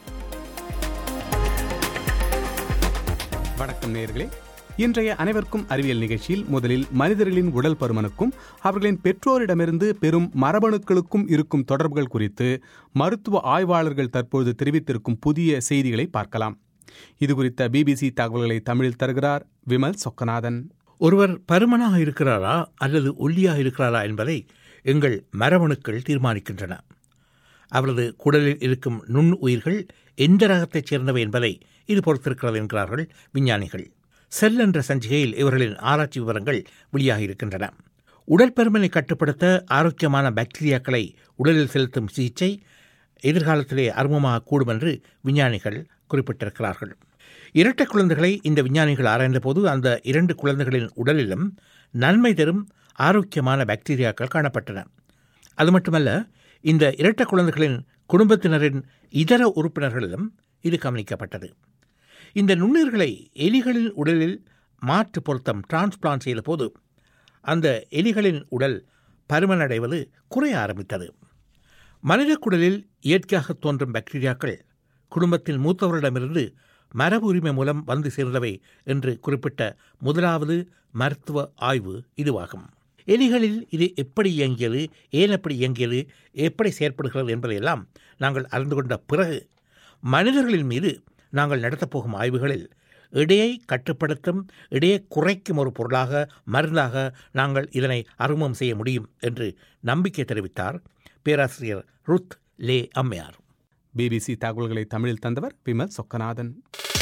வணக்கம் நேர்களே இன்றைய அனைவருக்கும் அறிவியல் நிகழ்ச்சியில் முதலில் மனிதர்களின் உடல் பருமனுக்கும் அவர்களின் பெற்றோரிடமிருந்து பெரும் மரபணுக்களுக்கும் இருக்கும் தொடர்புகள் குறித்து மருத்துவ ஆய்வாளர்கள் தற்போது தெரிவித்திருக்கும் புதிய செய்திகளை பார்க்கலாம் இது குறித்த பிபிசி தகவல்களை தமிழில் தருகிறார் விமல் சொக்கநாதன் ஒருவர் பருமனாக இருக்கிறாரா அல்லது ஒல்லியாக இருக்கிறாரா என்பதை எங்கள் மரபணுக்கள் தீர்மானிக்கின்றன அவரது குடலில் இருக்கும் நுண் உயிர்கள் எந்த ரகத்தைச் சேர்ந்தவை என்பதை இது பொறுத்திருக்கிறது என்கிறார்கள் விஞ்ஞானிகள் செல் என்ற சஞ்சிகையில் இவர்களின் ஆராய்ச்சி விவரங்கள் வெளியாகியிருக்கின்றன உடற்பருமனை கட்டுப்படுத்த ஆரோக்கியமான பாக்டீரியாக்களை உடலில் செலுத்தும் சிகிச்சை எதிர்காலத்திலே அறிமுகமாக கூடும் என்று விஞ்ஞானிகள் குறிப்பிட்டிருக்கிறார்கள் இரட்டை குழந்தைகளை இந்த விஞ்ஞானிகள் ஆராய்ந்தபோது அந்த இரண்டு குழந்தைகளின் உடலிலும் நன்மை தரும் ஆரோக்கியமான பாக்டீரியாக்கள் காணப்பட்டன அது மட்டுமல்ல இந்த இரட்டை குழந்தைகளின் குடும்பத்தினரின் இதர உறுப்பினர்களிலும் இது கவனிக்கப்பட்டது இந்த நுண்ணுயிர்களை எலிகளின் உடலில் மாற்று பொருத்தம் டிரான்ஸ்பிளான்ட் செய்த போது அந்த எலிகளின் உடல் பருமனடைவது குறைய ஆரம்பித்தது மனித குடலில் இயற்கையாக தோன்றும் பாக்டீரியாக்கள் குடும்பத்தில் மூத்தவரிடமிருந்து மரபு உரிமை மூலம் வந்து சேர்ந்தவை என்று குறிப்பிட்ட முதலாவது மருத்துவ ஆய்வு இதுவாகும் எலிகளில் இது எப்படி இயங்கியது ஏன் எப்படி இயங்கியது எப்படி செயற்படுகிறது என்பதையெல்லாம் நாங்கள் அறிந்து கொண்ட பிறகு மனிதர்களின் மீது நாங்கள் நடத்தப்போகும் ஆய்வுகளில் இடையை கட்டுப்படுத்தும் இடையை குறைக்கும் ஒரு பொருளாக மருந்தாக நாங்கள் இதனை அறிமுகம் செய்ய முடியும் என்று நம்பிக்கை தெரிவித்தார் பேராசிரியர் ருத் லே அம்மையார் பிபிசி தகவல்களை தமிழில் தந்தவர் விமல் சொக்கநாதன்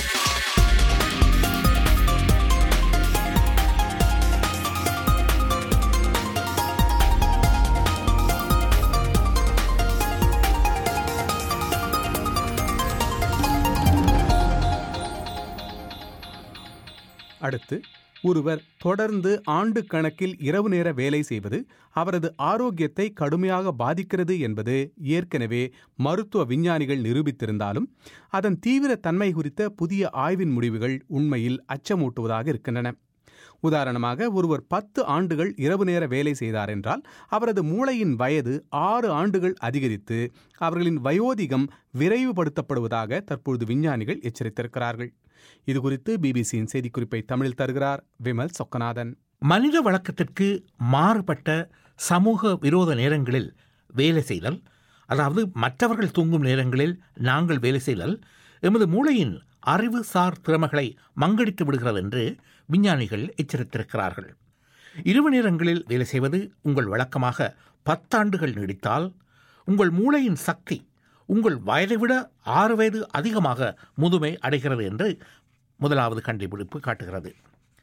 அடுத்து ஒருவர் தொடர்ந்து ஆண்டு கணக்கில் இரவு நேர வேலை செய்வது அவரது ஆரோக்கியத்தை கடுமையாக பாதிக்கிறது என்பது ஏற்கனவே மருத்துவ விஞ்ஞானிகள் நிரூபித்திருந்தாலும் அதன் தீவிர தன்மை குறித்த புதிய ஆய்வின் முடிவுகள் உண்மையில் அச்சமூட்டுவதாக இருக்கின்றன உதாரணமாக ஒருவர் பத்து ஆண்டுகள் இரவு நேர வேலை செய்தார் என்றால் அவரது மூளையின் வயது ஆறு ஆண்டுகள் அதிகரித்து அவர்களின் வயோதிகம் விரைவுபடுத்தப்படுவதாக தற்பொழுது விஞ்ஞானிகள் எச்சரித்திருக்கிறார்கள் இதுகுறித்து பிபிசியின் செய்திக்குறிப்பை தமிழில் தருகிறார் விமல் சொக்கநாதன் மனித வழக்கத்திற்கு மாறுபட்ட சமூக விரோத நேரங்களில் வேலை செய்தல் அதாவது மற்றவர்கள் தூங்கும் நேரங்களில் நாங்கள் வேலை செய்தல் எமது மூளையின் அறிவுசார் திறமைகளை மங்கடித்து விடுகிறது என்று விஞ்ஞானிகள் எச்சரித்திருக்கிறார்கள் இரவு நேரங்களில் வேலை செய்வது உங்கள் வழக்கமாக பத்தாண்டுகள் நீடித்தால் உங்கள் மூளையின் சக்தி உங்கள் வயதை விட ஆறு வயது அதிகமாக முதுமை அடைகிறது என்று முதலாவது கண்டுபிடிப்பு காட்டுகிறது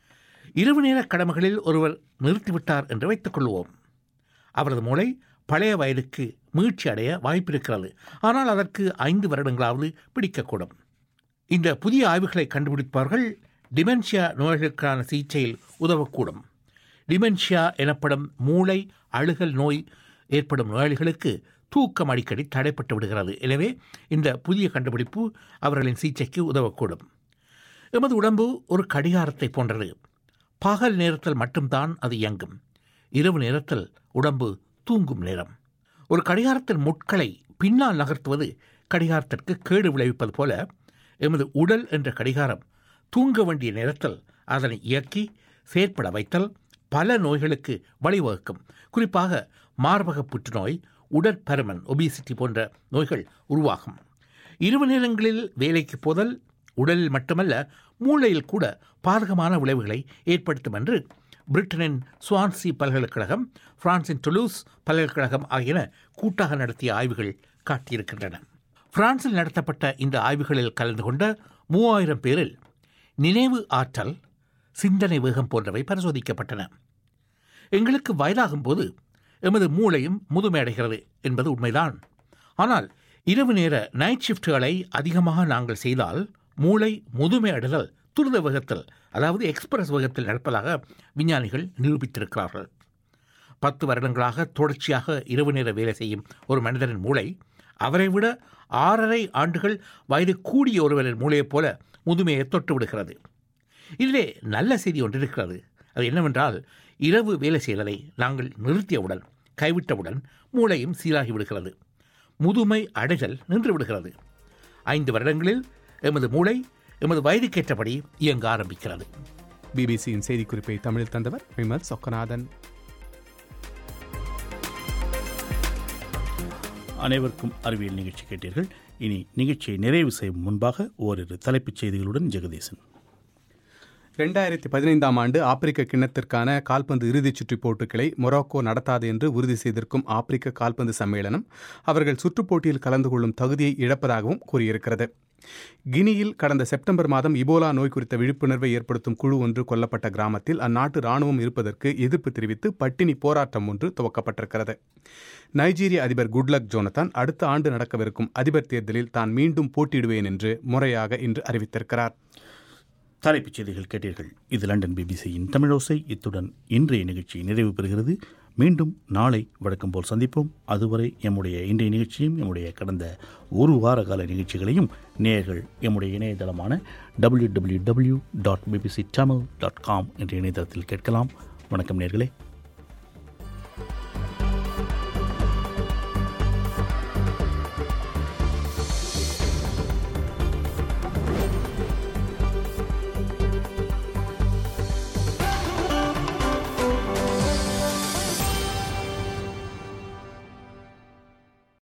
இரவு நேர கடமைகளில் ஒருவர் நிறுத்திவிட்டார் என்று வைத்துக் கொள்வோம் அவரது மூளை பழைய வயதுக்கு மீழ்ச்சி அடைய வாய்ப்பிருக்கிறது ஆனால் அதற்கு ஐந்து வருடங்களாவது பிடிக்கக்கூடும் இந்த புதிய ஆய்வுகளை கண்டுபிடிப்பவர்கள் டிமென்ஷியா நோய்களுக்கான சிகிச்சையில் உதவக்கூடும் டிமென்ஷியா எனப்படும் மூளை அழுகல் நோய் ஏற்படும் நோயாளிகளுக்கு தூக்கம் அடிக்கடி தடைப்பட்டு விடுகிறது எனவே இந்த புதிய கண்டுபிடிப்பு அவர்களின் சிகிச்சைக்கு உதவக்கூடும் எமது உடம்பு ஒரு கடிகாரத்தை போன்றது பகல் நேரத்தில் மட்டும்தான் அது இயங்கும் இரவு நேரத்தில் உடம்பு தூங்கும் நேரம் ஒரு கடிகாரத்தின் முட்களை பின்னால் நகர்த்துவது கடிகாரத்திற்கு கேடு விளைவிப்பது போல எமது உடல் என்ற கடிகாரம் தூங்க வேண்டிய நேரத்தில் அதனை இயக்கி செயற்பட வைத்தல் பல நோய்களுக்கு வழிவகுக்கும் குறிப்பாக மார்பக புற்றுநோய் உடற்பருமன் ஒபிசிட்டி போன்ற நோய்கள் உருவாகும் இரவு நேரங்களில் வேலைக்கு போதல் உடலில் மட்டுமல்ல மூளையில் கூட பாதகமான விளைவுகளை ஏற்படுத்தும் என்று பிரிட்டனின் சுவான்சி பல்கலைக்கழகம் பிரான்சின் டுலூஸ் பல்கலைக்கழகம் ஆகியன கூட்டாக நடத்திய ஆய்வுகள் காட்டியிருக்கின்றன பிரான்சில் நடத்தப்பட்ட இந்த ஆய்வுகளில் கலந்து கொண்ட மூவாயிரம் பேரில் நினைவு ஆற்றல் சிந்தனை வேகம் போன்றவை பரிசோதிக்கப்பட்டன எங்களுக்கு வயதாகும் போது எமது மூளையும் முதுமை அடைகிறது என்பது உண்மைதான் ஆனால் இரவு நேர நைட் ஷிஃப்ட்களை அதிகமாக நாங்கள் செய்தால் மூளை முதுமை அடைதல் துரித வேகத்தில் அதாவது எக்ஸ்பிரஸ் வேகத்தில் நடப்பதாக விஞ்ஞானிகள் நிரூபித்திருக்கிறார்கள் பத்து வருடங்களாக தொடர்ச்சியாக இரவு நேர வேலை செய்யும் ஒரு மனிதனின் மூளை அவரை விட ஆறரை ஆண்டுகள் வயது கூடிய ஒருவரின் மூளையைப் போல முதுமையை தொட்டு விடுகிறது இதிலே நல்ல செய்தி ஒன்று இருக்கிறது அது என்னவென்றால் இரவு வேலை செய்தலை நாங்கள் நிறுத்தியவுடன் கைவிட்டவுடன் மூளையும் சீராகி விடுகிறது முதுமை அடைதல் நின்று விடுகிறது ஐந்து வருடங்களில் எமது மூளை எமது வயதுக்கேற்றபடி இயங்க ஆரம்பிக்கிறது பிபிசியின் செய்திக்குறிப்பை தமிழில் தந்தவர் விமல் சொக்கநாதன் அனைவருக்கும் அறிவியல் நிகழ்ச்சி கேட்டீர்கள் இனி நிகழ்ச்சியை நிறைவு செய்யும் முன்பாக ஓரிரு தலைப்புச் செய்திகளுடன் ஜெகதீசன் ரெண்டாயிரத்தி பதினைந்தாம் ஆண்டு ஆப்பிரிக்க கிண்ணத்திற்கான கால்பந்து இறுதிச் சுற்று போட்டிகளை மொராக்கோ நடத்தாது என்று உறுதி செய்திருக்கும் ஆப்பிரிக்க கால்பந்து சம்மேளனம் அவர்கள் சுற்றுப் போட்டியில் கலந்து கொள்ளும் தகுதியை இழப்பதாகவும் கூறியிருக்கிறது கினியில் கடந்த செப்டம்பர் மாதம் இபோலா நோய் குறித்த விழிப்புணர்வை ஏற்படுத்தும் குழு ஒன்று கொல்லப்பட்ட கிராமத்தில் அந்நாட்டு ராணுவம் இருப்பதற்கு எதிர்ப்பு தெரிவித்து பட்டினி போராட்டம் ஒன்று துவக்கப்பட்டிருக்கிறது நைஜீரிய அதிபர் குட்லக் ஜோனதான் அடுத்த ஆண்டு நடக்கவிருக்கும் அதிபர் தேர்தலில் தான் மீண்டும் போட்டியிடுவேன் என்று முறையாக இன்று அறிவித்திருக்கிறார் தலைப்புச் செய்திகள் கேட்டீர்கள் இது லண்டன் பிபிசியின் தமிழோசை இத்துடன் இன்றைய நிகழ்ச்சி நிறைவு பெறுகிறது மீண்டும் நாளை வழக்கம் போல் சந்திப்போம் அதுவரை எம்முடைய இன்றைய நிகழ்ச்சியும் எம்முடைய கடந்த ஒரு வார கால நிகழ்ச்சிகளையும் நேயர்கள் எம்முடைய இணையதளமான W W W dot BBC Tamil dot com என்ற இணையதளத்தில் கேட்கலாம் வணக்கம் நேர்களே